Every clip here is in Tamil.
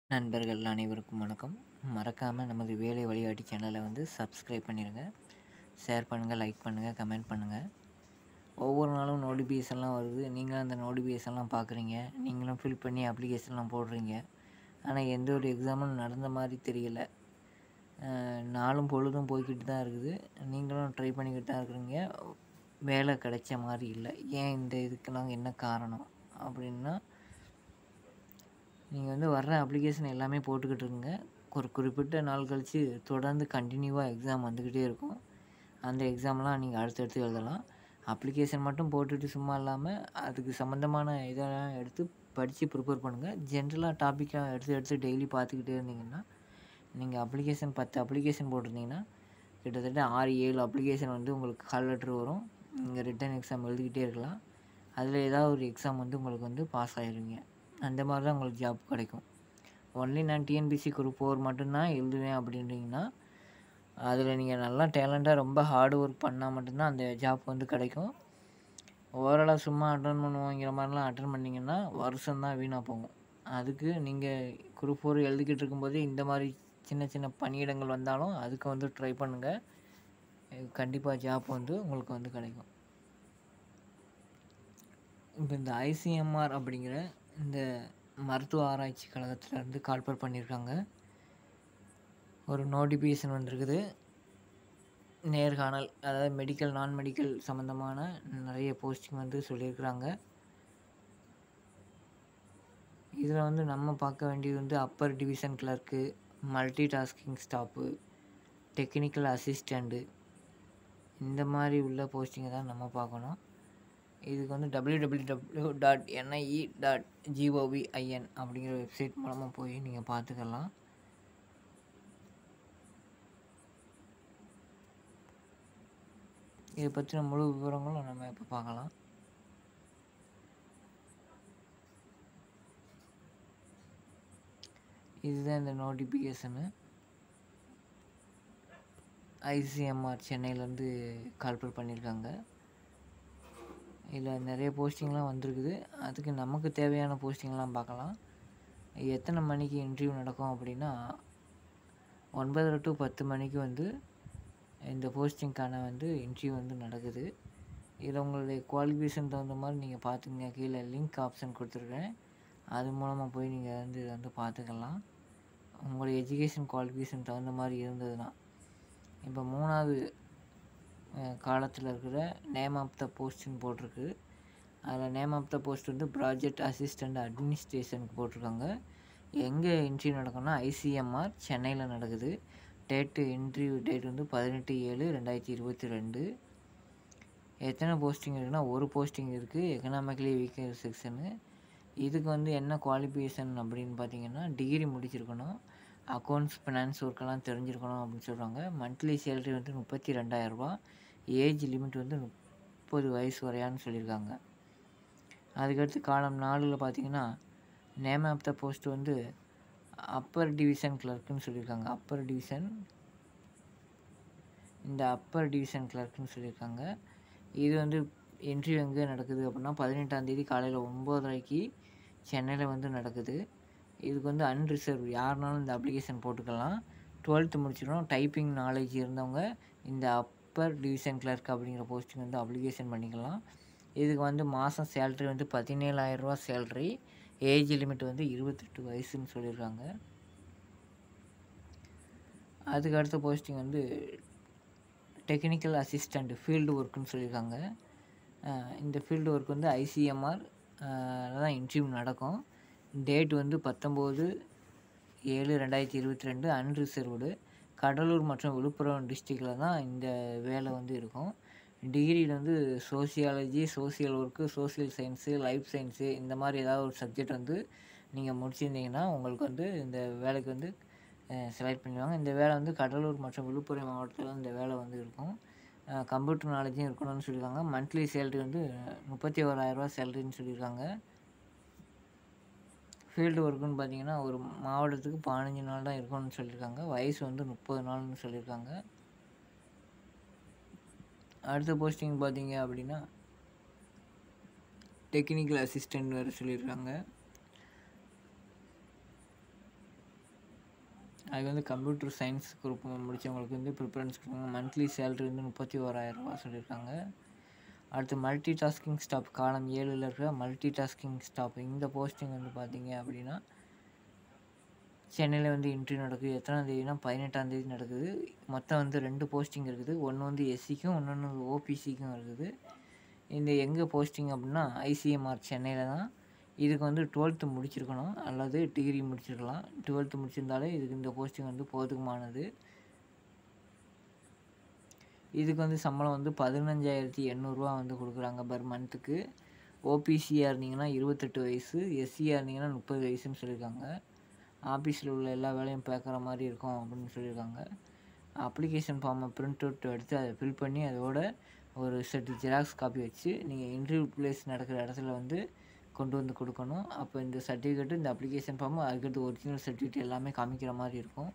நண்பர்கள் அனைவருக்கும் வணக்கம் மறக்காமல் நமது வேலை வழிகாட்டி சேனலை வந்து சப்ஸ்கிரைப் பண்ணிடுங்க ஷேர் பண்ணுங்கள் லைக் பண்ணுங்கள் கமெண்ட் பண்ணுங்கள் ஒவ்வொரு நாளும் நோட்டிஃபிகேஷன்லாம் வருது நீங்களும் அந்த நோட்டிஃபிகேஷன்லாம் பார்க்குறீங்க நீங்களும் ஃபில் பண்ணி அப்ளிகேஷன்லாம் போடுறீங்க ஆனால் எந்த ஒரு எக்ஸாமும் நடந்த மாதிரி தெரியல அஹ் நாளும் பொழுதும் போய்கிட்டு தான் இருக்குது நீங்களும் ட்ரை பண்ணிக்கிட்டு தான் இருக்கிறீங்க வேலை கிடைச்ச மாதிரி இல்லை ஏன் இந்த இதுக்கெல்லாம் என்ன காரணம் அப்படின்னா நீங்கள் வந்து வர்ற அப்ளிகேஷன் எல்லாமே போட்டுக்கிட்டு இருங்க ஒரு குறிப்பிட்ட நாள் கழித்து தொடர்ந்து கண்டினியூவாக எக்ஸாம் வந்துக்கிட்டே இருக்கும் அந்த எக்ஸாம்லாம் நீங்கள் அடுத்தடுத்து எழுதலாம் அப்ளிகேஷன் மட்டும் போட்டுட்டு சும்மா இல்லாமல் அதுக்கு சம்மந்தமான இதெல்லாம் எடுத்து படித்து ப்ரிப்பேர் பண்ணுங்கள் ஜென்ரலாக டாப்பிக்காக எடுத்து எடுத்து டெய்லி பார்த்துக்கிட்டே இருந்தீங்கன்னா நீங்கள் அப்ளிகேஷன் பத்து அப்ளிகேஷன் போட்டிருந்தீங்கன்னா கிட்டத்தட்ட ஆறு ஏழு அப்ளிகேஷன் வந்து உங்களுக்கு கால் லெட்ரு வரும் நீங்கள் ரிட்டன் எக்ஸாம் எழுதிக்கிட்டே இருக்கலாம் அதில் ஏதாவது ஒரு எக்ஸாம் வந்து உங்களுக்கு வந்து பாஸ் ஆயிருவீங்க அந்த மாதிரி தான் உங்களுக்கு ஜாப் கிடைக்கும் ஒன்லி நான் டிஎன்பிசி குரூப் ஃபோர் மட்டும்தான் எழுதுவேன் அப்படின்றீங்கன்னா அதில் நீங்கள் நல்லா டேலண்ட்டாக ரொம்ப ஹார்ட் ஒர்க் பண்ணால் மட்டும்தான் அந்த ஜாப் வந்து கிடைக்கும் ஓவராலாக சும்மா அட்டன் பண்ணுவோங்கிற மாதிரிலாம் அட்டன் பண்ணிங்கன்னா வருஷம்தான் வீணாக போகும் அதுக்கு நீங்கள் குரூப் ஃபோர் எழுதிக்கிட்டு இருக்கும்போது இந்த மாதிரி சின்ன சின்ன பணியிடங்கள் வந்தாலும் அதுக்கு வந்து ட்ரை பண்ணுங்கள் கண்டிப்பாக ஜாப் வந்து உங்களுக்கு வந்து கிடைக்கும் இப்போ இந்த ஐசிஎம்ஆர் அப்படிங்கிற இந்த மருத்துவ ஆராய்ச்சி கழகத்திலேருந்து கால்பர் பண்ணியிருக்காங்க ஒரு நோட்டிஃபிகேஷன் வந்திருக்குது நேர்காணல் அதாவது மெடிக்கல் நான் மெடிக்கல் சம்மந்தமான நிறைய போஸ்டிங் வந்து சொல்லியிருக்கிறாங்க இதில் வந்து நம்ம பார்க்க வேண்டியது வந்து upper division clerk multi tasking staff technical assistant இந்த மாதிரி உள்ள போஸ்டிங்கை தான் நம்ம பார்க்கணும் இதுக்கு வந்து W W W dot NIE dot GOV IN அப்படிங்கிற வெப்சைட் மூலமாக போய் நீங்கள் பார்த்துக்கலாம் இதை பற்றின முழு விவரங்களும் நம்ம இப்போ பார்க்கலாம் இதுதான் இந்த நோட்டிஃபிகேஷனு ஐசிஎம்ஆர் சென்னையிலேருந்து கால்பர் பண்ணியிருக்காங்க இதில் நிறைய போஸ்டிங்லாம் வந்திருக்குது அதுக்கு நமக்கு தேவையான போஸ்டிங்லாம் பார்க்கலாம் எத்தனை மணிக்கு இன்டர்வியூ நடக்கும் அப்படின்னா ஒன்பதரை டு பத்து மணிக்கு வந்து இந்த போஸ்டிங்க்கான வந்து இன்டர்வியூ வந்து நடக்குது இதில் உங்களுடைய குவாலிஃபிகேஷன் தகுந்த மாதிரி நீங்கள் பார்த்துங்க கீழே லிங்க் ஆப்ஷன் கொடுத்துருக்கேன் அது மூலமாக போய் நீங்கள் வந்து இதை வந்து பார்த்துக்கலாம் உங்களுடைய எஜுகேஷன் குவாலிஃபிகேஷன் தகுந்த மாதிரி இருந்ததுன்னா இப்போ மூணாவது காலத்தில் இருக்கிற நேம் ஆஃப் த போஸ்ட்னு போட்டிருக்கு அதில் நேம் ஆஃப் த போஸ்ட் வந்து ப்ராஜெக்ட் அசிஸ்டண்ட் அட்மினிஸ்ட்ரேஷனுக்கு போட்டிருக்காங்க எங்கே இன்டர்வியூ நடக்கும்னா ஐசிஎம்ஆர் சென்னையில் நடக்குது டேட்டு இன்டர்வியூ டேட் வந்து பதினெட்டு ஏழு ரெண்டாயிரத்தி இருபத்தி ரெண்டு எத்தனை போஸ்டிங் இருக்குன்னா ஒரு போஸ்டிங் இருக்குது எக்கனாமிக்கலி வீக்கர் செக்ஷனு இதுக்கு வந்து என்ன குவாலிஃபிகேஷன் அப்படின்னு பார்த்தீங்கன்னா டிகிரி முடிச்சிருக்கணும் அக்கௌண்ட்ஸ் ஃபினான்ஸ் ஒர்க்கெல்லாம் தெரிஞ்சிருக்கணும் அப்படின்னு சொல்கிறாங்க மந்த்லி சேலரி வந்து முப்பத்தி ரெண்டாயிரரூபா ஏஜ் லிமிட் வந்து முப்பது வயசு வரையான்னு சொல்லியிருக்காங்க அதுக்கடுத்து காலம் நாலில் பார்த்தீங்கன்னா நேம் ஆஃப் த போஸ்ட் வந்து அப்பர் டிவிஷன் கிளர்க்குன்னு சொல்லியிருக்காங்க அப்பர் டிவிஷன் இந்த அப்பர் டிவிஷன் கிளர்க்குன்னு சொல்லியிருக்காங்க இது வந்து இன்டர்வியூ எங்கே நடக்குது அப்படின்னா பதினெட்டாந்தேதி காலையில் ஒம்போதரைக்கு சென்னையில் வந்து நடக்குது இதுக்கு வந்து அன்ரிசர்வ் யாருனாலும் இந்த அப்ளிகேஷன் போட்டுக்கலாம் டுவெல்த்து முடிச்சிடணும் டைப்பிங் நாலேஜ் இருந்தவங்க இந்த அப்பர் டிவிஷன் கிளர்க் அப்படிங்கிற போஸ்டிங் வந்து அப்ளிகேஷன் பண்ணிக்கலாம் இதுக்கு வந்து மாதம் சேல்ரி வந்து பதினேழாயிரரூவா சேல்ரி ஏஜ் லிமிட் வந்து இருபத்தெட்டு வயசுன்னு சொல்லியிருக்காங்க அதுக்கு அடுத்த போஸ்டிங் வந்து டெக்னிக்கல் அசிஸ்டண்ட் ஃபீல்டு ஒர்க்குன்னு சொல்லியிருக்காங்க இந்த ஃபீல்டு ஒர்க் வந்து ஐசிஎம்ஆர் தான் இன்டர்வியூ நடக்கும் டேட் வந்து பத்தொம்போது ஏழு ரெண்டாயிரத்தி இருபத்தி ரெண்டு அன்ரிசர்வ்டு கடலூர் மற்றும் விழுப்புரம் டிஸ்ட்ரிக்டில் தான் இந்த வேலை வந்து இருக்கும் டிகிரியில் வந்து sociology social work social science life science இந்த மாதிரி ஏதாவது ஒரு சப்ஜெக்ட் வந்து நீங்கள் முடிச்சிருந்தீங்கன்னா உங்களுக்கு வந்து இந்த வேலைக்கு வந்து செலக்ட் பண்ணிடுவாங்க இந்த வேலை வந்து கடலூர் மற்றும் விழுப்புரம் மாவட்டத்தில் இந்த வேலை வந்து இருக்கும் கம்ப்யூட்டர் நாலேஜும் இருக்கணும்னு சொல்லியிருக்காங்க மந்த்லி சேலரி வந்து முப்பத்தி ஓராயிரரூவா சேலரின்னு சொல்லியிருக்காங்க ஃபீல்டு ஒர்க்குன்னு பார்த்தீங்கன்னா ஒரு மாவட்டத்துக்கு பதினஞ்சு நாள் தான் இருக்கணும்னு சொல்லியிருக்காங்க வயசு வந்து முப்பது நாள்னு சொல்லியிருக்காங்க அடுத்த போஸ்டிங் பார்த்தீங்க அப்படின்னா டெக்னிக்கல் அசிஸ்டண்ட் வேறு சொல்லியிருக்காங்க அதுக்கு வந்து கம்ப்யூட்டர் சயின்ஸ் குரூப் முடித்தவங்களுக்கு வந்து ப்ரிஃபரன்ஸ் கொடுப்பாங்க மந்த்லி சேலரி வந்து முப்பத்தி ஓராயிரரூபா சொல்லியிருக்காங்க அடுத்து மல்டி டாஸ்கிங் ஸ்டாப் காலம் ஏழில் இருக்கிற மல்டி டாஸ்கிங் ஸ்டாப் இந்த போஸ்டிங் வந்து பார்த்தீங்க அப்படின்னா சென்னையில் வந்து இன்டர்வியூ நடக்குது எத்தனாம் தேதினா பதினெட்டாம் தேதி நடக்குது மொத்தம் வந்து ரெண்டு போஸ்டிங் இருக்குது ஒன்று வந்து எஸ்சிக்கும் இன்னொன்று ஓபிசிக்கும் இருக்குது இந்த எங்கே போஸ்டிங் அப்படின்னா ஐசிஎம்ஆர் சென்னையில் தான் இதுக்கு வந்து டுவெல்த்து முடிச்சிருக்கணும் அல்லது டிகிரி முடிச்சிருக்கலாம் டுவெல்த்து முடிச்சிருந்தாலே இதுக்கு இந்த போஸ்டிங் வந்து போதுமானது இதுக்கு வந்து சம்பளம் வந்து பதினஞ்சாயிரத்தி எண்ணூறுரூவா வந்து கொடுக்குறாங்க பர் மந்த்துக்கு ஓபிசியாக இருந்தீங்கன்னா இருபத்தெட்டு வயசு எஸ்சியாக இருந்தீங்கன்னா முப்பது வயசுன்னு சொல்லியிருக்காங்க ஆஃபீஸில் உள்ள எல்லா வேலையும் பார்க்குற மாதிரி இருக்கும் அப்படின்னு சொல்லியிருக்காங்க அப்ளிகேஷன் ஃபார்மை பிரிண்ட் அவுட் எடுத்து அதை ஃபில் பண்ணி அதோட ஒரு செட்டு ஜெராக்ஸ் காப்பி வச்சு நீங்கள் இன்டர்வியூ பிளேஸ் நடக்கிற இடத்துல வந்து கொண்டு வந்து கொடுக்கணும் அப்போ இந்த சர்டிஃபிகேட்டு இந்த அப்ளிகேஷன் ஃபார்மு அதுக்கடுத்து ஒரிஜினல் சர்டிஃபிகேட் எல்லாமே காமிக்கிற மாதிரி இருக்கும்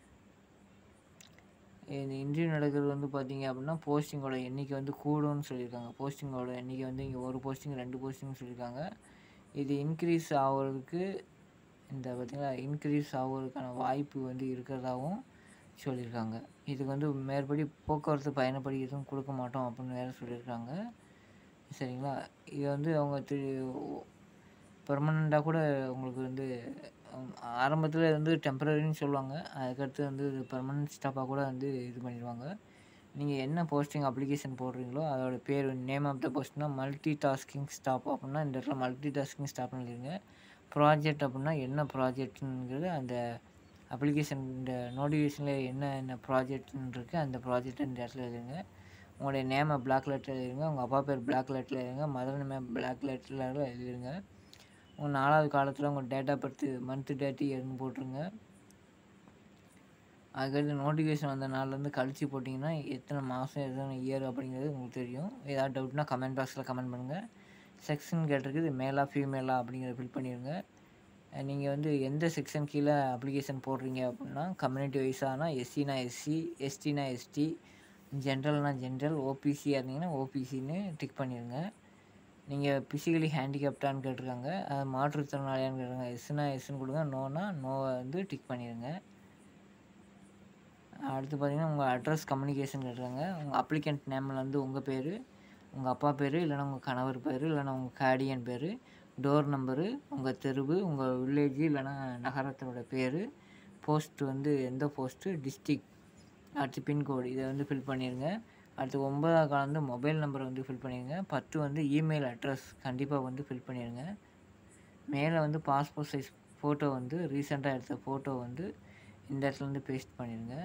இந்த இன்டர்வியூ நடக்கிறது வந்து பார்த்தீங்க அப்படின்னா போஸ்டிங்கோட எண்ணிக்கை வந்து கூடும்னு சொல்லியிருக்காங்க போஸ்டிங்கோட எண்ணிக்கை வந்து இங்கே ஒரு போஸ்டிங் ரெண்டு போஸ்டிங் சொல்லியிருக்காங்க இது இன்க்ரீஸ் ஆகிறதுக்கு இந்த பார்த்திங்களா இன்க்ரீஸ் ஆகிறதுக்கான வாய்ப்பு வந்து இருக்கிறதாகவும் சொல்லியிருக்காங்க இதுக்கு வந்து மேற்படி போக்குவரத்து பயணப்படி எதுவும் கொடுக்க மாட்டோம் அப்படின்னு வேறு சொல்லியிருக்காங்க சரிங்களா இது வந்து அவங்க திரு பெர்மனண்ட்டாக கூட உங்களுக்கு வந்து ஆரம்பத்தில் வந்து டெம்பரரின்னு சொல்லுவாங்க அதுக்கடுத்து வந்து பெர்மனன்ட் ஸ்டாஃபாக கூட வந்து இது பண்ணிடுவாங்க நீங்கள் என்ன போஸ்டிங் அப்ளிகேஷன் போடுறீங்களோ அதோட பேர் நேம் ஆஃப் த போஸ்ட்னா மல்டி டாஸ்கிங் ஸ்டாப் அப்படின்னா இந்த இடத்துல மல்டி டாஸ்கிங் ஸ்டாப்னு எழுதிருங்க ப்ராஜெக்ட் அப்படின்னா என்ன ப்ராஜெக்ட்டுங்கிறது அந்த அப்ளிகேஷன் இந்த நோட்டிஃபிகேஷனில் என்ன என்ன ப்ராஜெக்ட்னு இருக்குது அந்த ப்ராஜெக்ட் இந்த இடத்துல எழுதுங்க உங்களுடைய நேமை பிளாக் லெட்டர் எழுதுங்க உங்கள் அப்பா பேர் பிளாக் லெட்டரில் எழுதுங்க மதர் நேமை பிளாக் லெட்டரில் எழுதிருங்க உங்கள் நாலாவது காலத்தில் உங்கள் date of birth month date எதுன்னு போட்டுருங்க அதுக்கடுத்து நோட்டிஃபிகேஷன் வந்த நாள்லேருந்து கழிச்சு போட்டிங்கன்னா எத்தனை மாதம் எத்தனை இயர் அப்படிங்கிறது உங்களுக்கு தெரியும் ஏதாவது டவுட்னா கமெண்ட் பாக்ஸில் கமெண்ட் பண்ணுங்கள் செக்ஷன் கேட்டிருக்கு இது மேலா ஃபீமேலா அப்படிங்கிறத ஃபில் பண்ணிடுங்க நீங்கள் வந்து எந்த செக்ஷன் கீழே அப்ளிகேஷன் போடுறீங்க அப்படின்னா கம்யூனிட்டி வைஸானா எஸ்சினா எஸ்சி எஸ்டினா எஸ்டி ஜென்ரல்னா ஜென்ரல் ஓபிசியாக இருந்தீங்கன்னா ஓபிசின்னு டிக் பண்ணிடுங்க நீங்கள் ஃபிசிக்கலி ஹேண்டிகேப்டான்னு கேட்டிருக்காங்க அது மாற்றுத்திறனாளியான்னு கேட்டிருக்காங்க எஸ்னா எஸ்ன்னு கொடுங்க நோனா நோவை வந்து டிக் பண்ணிடுங்க அடுத்து பார்த்தீங்கன்னா உங்கள் அட்ரஸ் கம்யூனிகேஷன் கேட்டிருக்காங்க உங்கள் அப்ளிகண்ட் நேமில் வந்து உங்கள் பேர் உங்கள் அப்பா பேர் இல்லைனா உங்கள் கணவர் பேர் இல்லைனா உங்கள் கார்டியன் பேர் டோர் நம்பரு உங்கள் தெருவு உங்கள் வில்லேஜ் இல்லைனா நகரத்தோட பேர் போஸ்ட் வந்து எந்த போஸ்ட்டு டிஸ்ட்ரிக் அடுத்து பின்கோடு இதை வந்து ஃபில் பண்ணிடுங்க அடுத்து ஒன்பதாவது காலம் வந்து மொபைல் நம்பரை வந்து ஃபில் பண்ணிடுங்க பத்து வந்து இமெயில் அட்ரஸ் கண்டிப்பாக வந்து ஃபில் பண்ணிடுங்க மேலே வந்து பாஸ்போர்ட் சைஸ் ஃபோட்டோ வந்து ரீசெண்டாக எடுத்த ஃபோட்டோ வந்து இந்த இடத்துல வந்து பேஸ்ட் பண்ணிடுங்க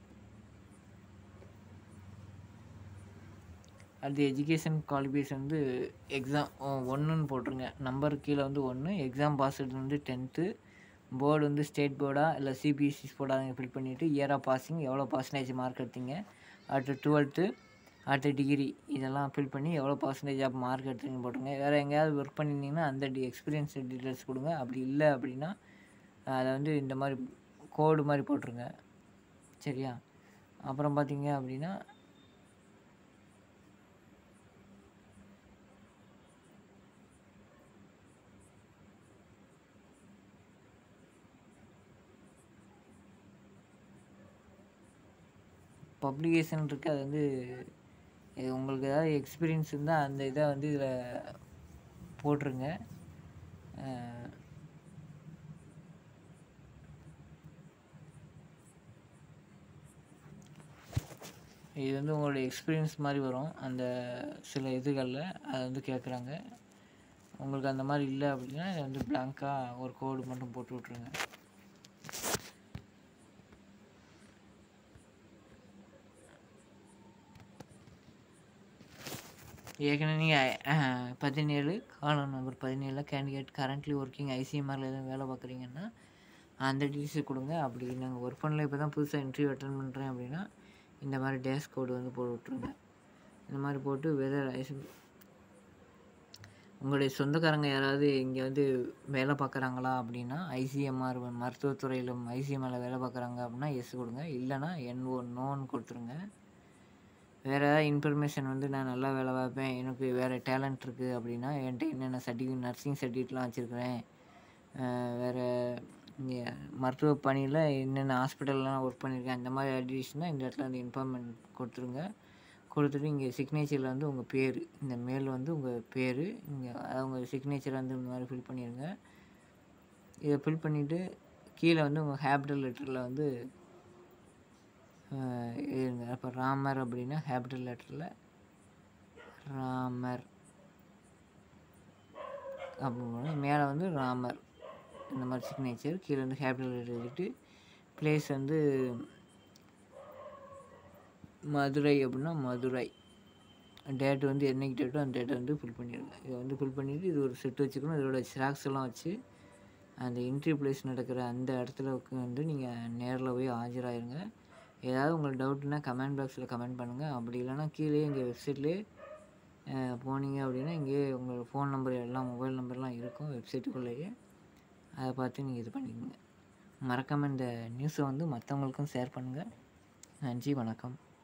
அடுத்து எஜுகேஷன் குவாலிஃபிகேஷன் வந்து எக்ஸாம் ஒன்றுன்னு போட்டுருங்க நம்பர் கீழே வந்து ஒன்று எக்ஸாம் பாஸ் வந்து டென்த்து போர்டு வந்து ஸ்டேட் போர்டா இல்லை சிபிஎஸ்சி போர்டா நீங்கள் ஃபில் பண்ணிவிட்டு இயர் ஆஃப் பாசிங் எவ்வளோ பர்சன்டேஜ் மார்க் எடுத்தீங்க அடுத்து டுவெல்த்து அடுத்து டிகிரி இதெல்லாம் ஃபில் பண்ணி எவ்வளோ பர்சன்டேஜ் ஆஃப் மார்க் எடுத்தீங்கன்னு போட்டுருங்க வேறு எங்கேயாவது ஒர்க் பண்ணியிருந்தீங்கன்னா அந்த டி எக்ஸ்பீரியன்ஸ் டீட்டெயில்ஸ் கொடுங்க அப்படி இல்லை அப்படின்னா அதை வந்து இந்த மாதிரி கோடு மாதிரி போட்டுருங்க சரியா அப்புறம் பார்த்தீங்க அப்படின்னா பப்ளிகேஷன் இருக்குது அது வந்து இது உங்களுக்கு ஏதாவது எக்ஸ்பீரியன்ஸ் இருந்தால் அந்த இதை வந்து இதில் போட்டுருங்க அஹ் இது வந்து உங்களுடைய எக்ஸ்பீரியன்ஸ் மாதிரி வரும் அந்த சில இதுகளில் அதை வந்து கேட்குறாங்க உங்களுக்கு அந்த மாதிரி இல்லை அப்படின்னா இதை வந்து பிளாங்காக ஒரு கோடு மட்டும் போட்டு விட்ருங்க ஏற்கனவே நீங்கள் பதினேழு காலம் நம்பர் பதினேழில் கேண்டிடேட் கரண்ட்லி ஒர்க்கிங் ஐசிஎம்ஆரில் எதுவும் வேலை பார்க்குறீங்கன்னா அந்த டீட்டெயில்ஸ் கொடுங்க அப்படி நாங்கள் ஒர்க் பண்ணல இப்போ தான் புதுசாக இன்டர்வியூ அட்டன் பண்ணுறேன் அப்படின்னா இந்த மாதிரி டேஷ் கோடு வந்து போட்டு விட்ருங்க இந்த மாதிரி போட்டு வெதர் உங்களுடைய சொந்தக்காரங்க யாராவது இங்கே வந்து வேலை பார்க்குறாங்களா அப்படின்னா ஐசிஎம்ஆர் மருத்துவத்துறையில் ஐசிஎம்ஆரில் வேலை பார்க்குறாங்க அப்படின்னா எஸ் கொடுங்க இல்லைன்னா என்ஓ நோன்னு கொடுத்துருங்க வேறு ஏதாவது இன்ஃபர்மேஷன் வந்து நான் நல்லா வேலை பார்ப்பேன் எனக்கு வேறு டேலண்ட் இருக்குது அப்படின்னா என்கிட்ட என்னென்ன சர்டிஃபிகேட் நர்சிங் சர்டிஃபிகேட்லாம் வச்சுருக்கிறேன் வேறு இங்கே மருத்துவ பணியில் என்னென்ன ஹாஸ்பிட்டல்லாம் ஒர்க் பண்ணியிருக்கேன் அந்த மாதிரி அட்ரஸ்னால் இந்த இடத்துல வந்து இன்ஃபார்மெண்ட் கொடுத்துருங்க கொடுத்துட்டு இங்கே சிக்னேச்சரில் வந்து உங்கள் பேர் இந்த மேல் வந்து உங்கள் பேர் இங்கே உங்கள் சிக்னேச்சர் வந்து இந்த மாதிரி ஃபில் பண்ணிடுங்க இதை ஃபில் பண்ணிவிட்டு கீழே வந்து உங்கள் கேபிட்டல் லெட்டரில் வந்து அஹ், எழுதுங்க இப்போ ராமர் அப்படின்னா கேபிட்டல் லெட்டரில் ராமர் அப்படின்னு மேலே வந்து ராமர் இந்த மாதிரி சிக்னேச்சர் கீழே வந்து கேபிட்டல் லெட்டர் எழுதிட்டு பிளேஸ் வந்து மதுரை அப்படின்னா மதுரை டேட் வந்து என்னைக்கு டேட்டோ அந்த டேட்டை வந்து ஃபில் பண்ணிடுங்க இதை வந்து ஃபில் பண்ணிவிட்டு இது ஒரு செட் வச்சுக்கணும் இதோட ஜெராக்ஸ் எல்லாம் வச்சு அந்த இன்டர்வியூ பிளேஸ் நடக்கிற அந்த இடத்துல வந்து நீங்கள் நேரில் போய் ஆஜராயிருங்க ஏதாவது உங்களுக்கு டவுட்னா கமெண்ட் பாக்ஸில் கமெண்ட் பண்ணுங்கள் அப்படி இல்லைன்னா கீழே எங்கள் வெப்சைட்லேயே போனீங்க அப்படின்னா இங்கேயே உங்களோட ஃபோன் நம்பர் எல்லாம் மொபைல் நம்பர்லாம் இருக்கும் வெப்சைட்டுக்குள்ளேயே அதை பார்த்து நீங்கள் இது பண்ணிக்கோங்க மறக்காமல் இந்த நியூஸை வந்து மற்றவங்களுக்கும் ஷேர் பண்ணுங்கள் நன்றி வணக்கம்